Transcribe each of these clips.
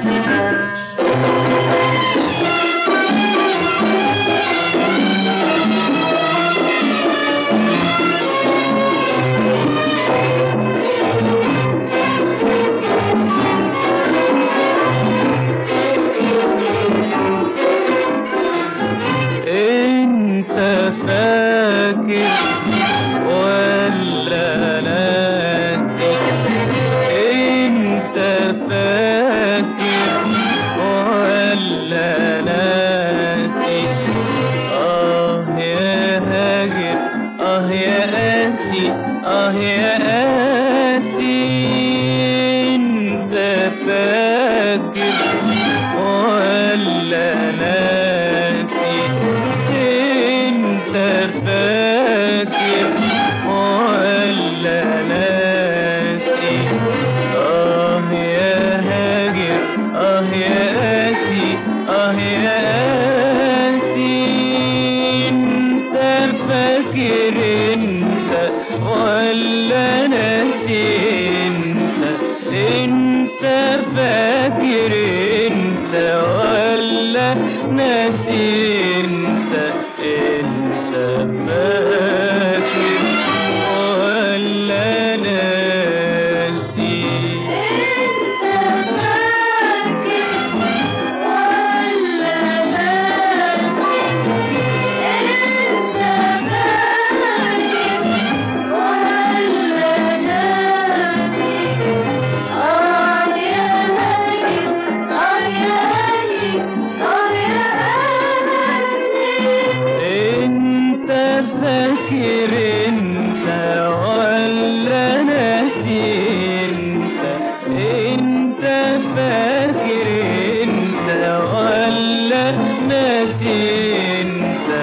انت فاكر ولا ناسي انت فاكر ولا ناسي اه يا هاجر اه يا قاسي اه يا قاسي انت فاكر ولا ناسي انت فاكر ولا ناسي اه يا هاجر اه يا قاسي اه يا قاسي انت فاكر انت ولا ناسي انت انت فاكر انت ولا ناسي انت انت فاكر ولا ناسي انت فاكر انت ولا ناسي انت انت فاكر انت ولا ناسي انت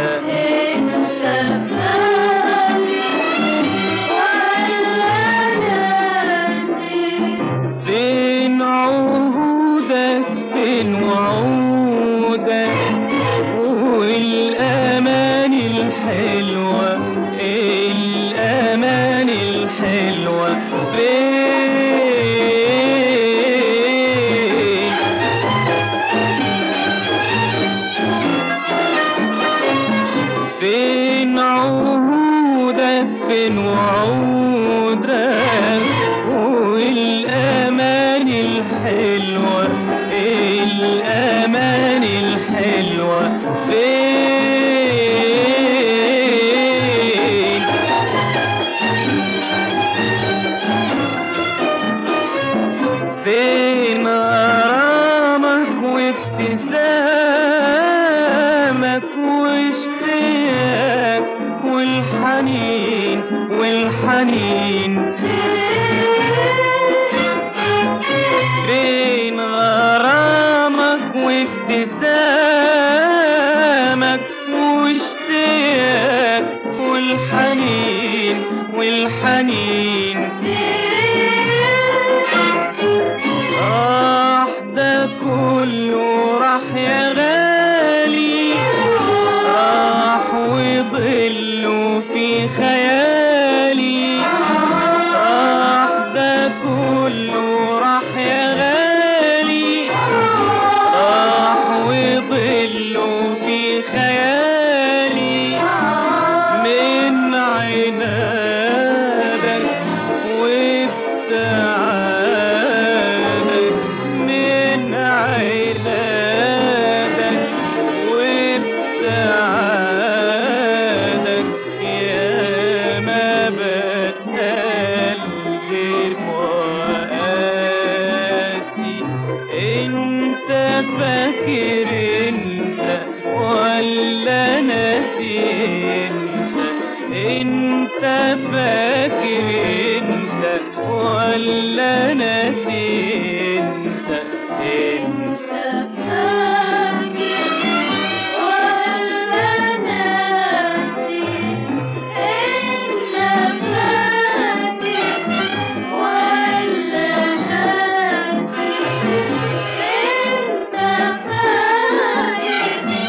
فين عهودك فين وعودك والأمان الحلوة الأمان الحلوة فين فين عهودك فين وعودك والأمان الحلوة الأمان الحلوة فين فين غرامك وابتسامك واشتياق والحنين والحنين فين غرامك وابتسامك واشتياق والحنين والحنين راح ده كله راح يا غالي راح وظله في خيالي راح ده كله راح يا غالي راح وظله في خيالي من عنادك وابتعادك من عنادك وابتعادك يا ما بتكلم وقاسي انت فاكر انت ولا ناسي انت انت فاكر انت ولا ناسي انت انت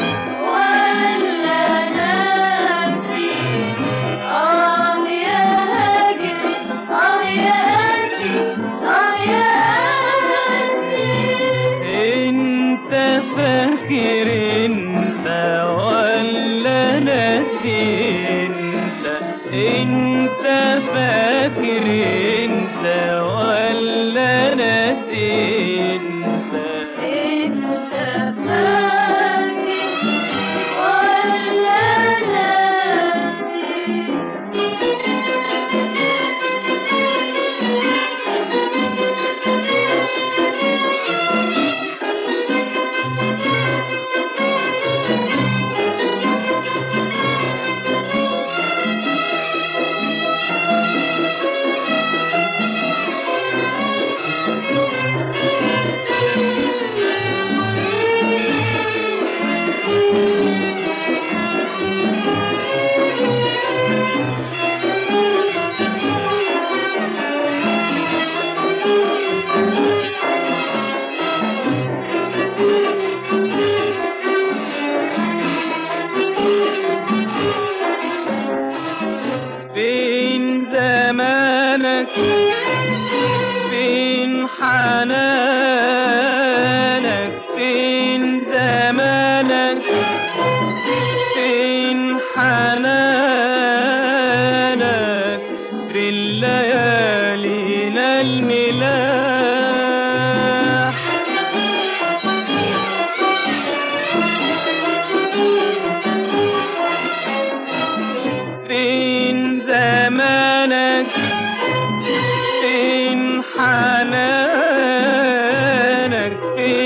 ولا ناسي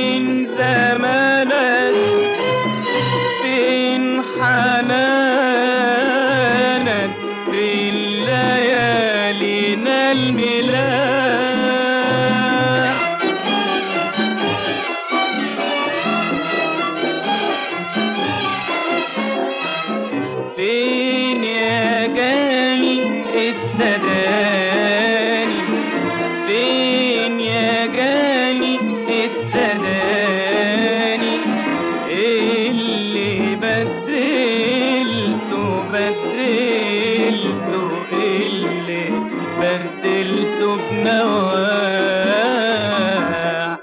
فين زمانك فين حنانك في ليالينا الملاح فين يا جاني التداني فين يا جاني التداني اللي بدلته بدلته اللي بدلته بنواح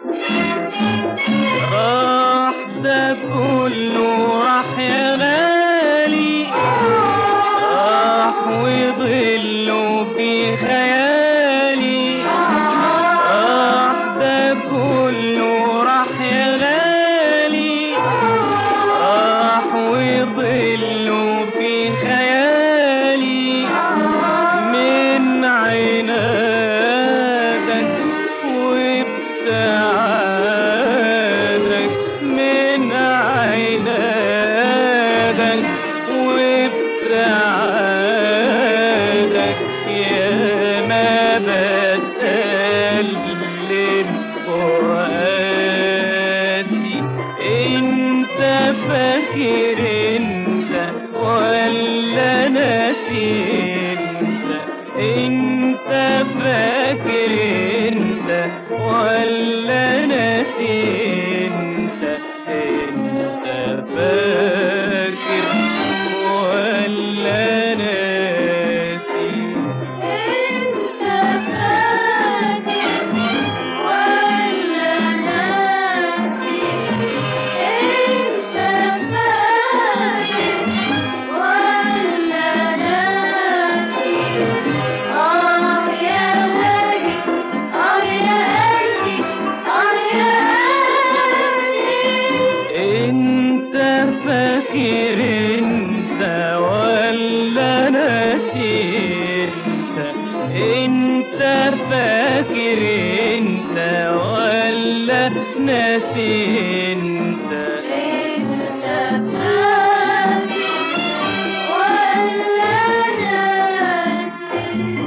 راح ده كله راح يا غالي راح وظله في خيالي راح ده كله راح يا غالي راح وظله في خيالي من عنادك وابتعادك من عنادك وابتعادك يا ما بتألم قاسي انت فاكر انت ولا ناسي انت انت فاكر انت ولا ناسي انت انت فاكر ولا ناسي انت فاكر ولا ناسي انت فاكر ولا ناسي اه يا هادي اه يا قلبي اه يا قلبي انت فاكر انت ولا ناسي انت انت فاكر انت ولا ناسي انت انت فاكر ولا ناسي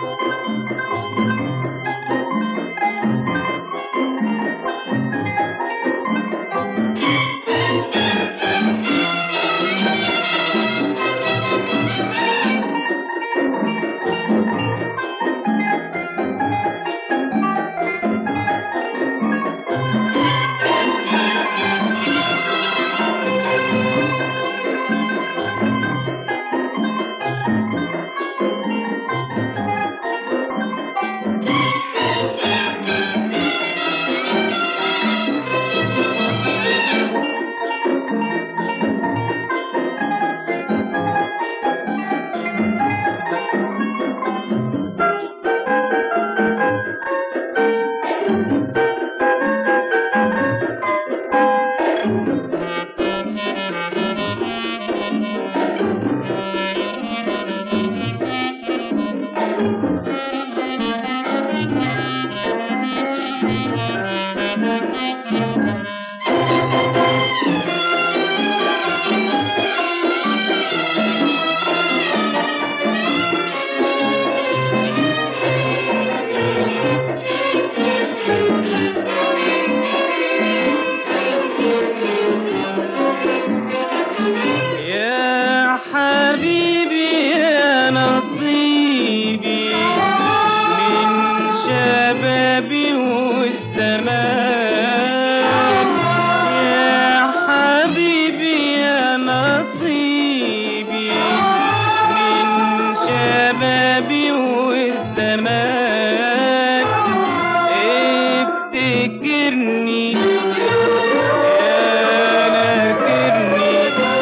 يا حبيبي يا نصيبي من شبابي والزمان يا حبيبي يا نصيبي من شبابي والزمان افتكرني يا ناكرني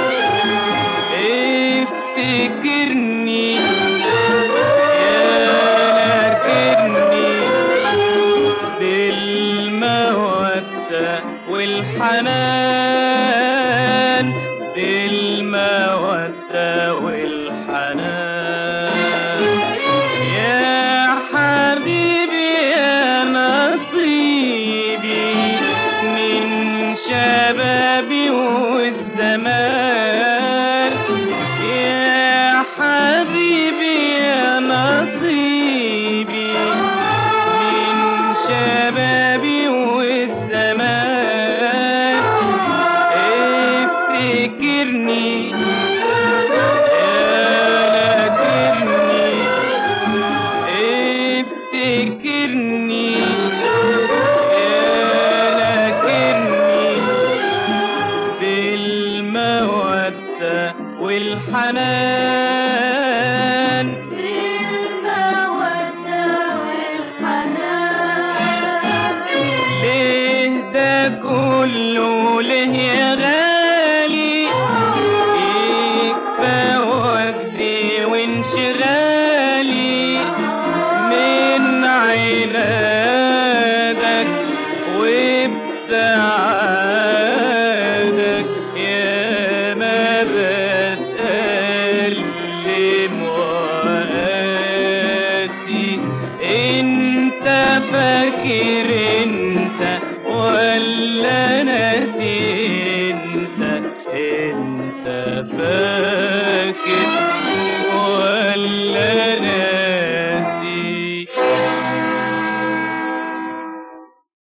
افتكرني يا ناكرني بالمودة والحنان بالمودة والحنان يا حبيبي يا نصيبي من شبابي والزمان يا حبيبي يا نصيبي من شبابي والزمان افتكرني افتكرني افتكرني لكني بالمودة والحنان بالمودة والحنان ليه ده كله ليه يا غالي يكفى وجدي وانشغالي من عنادك وابتعادك يا ما بتألم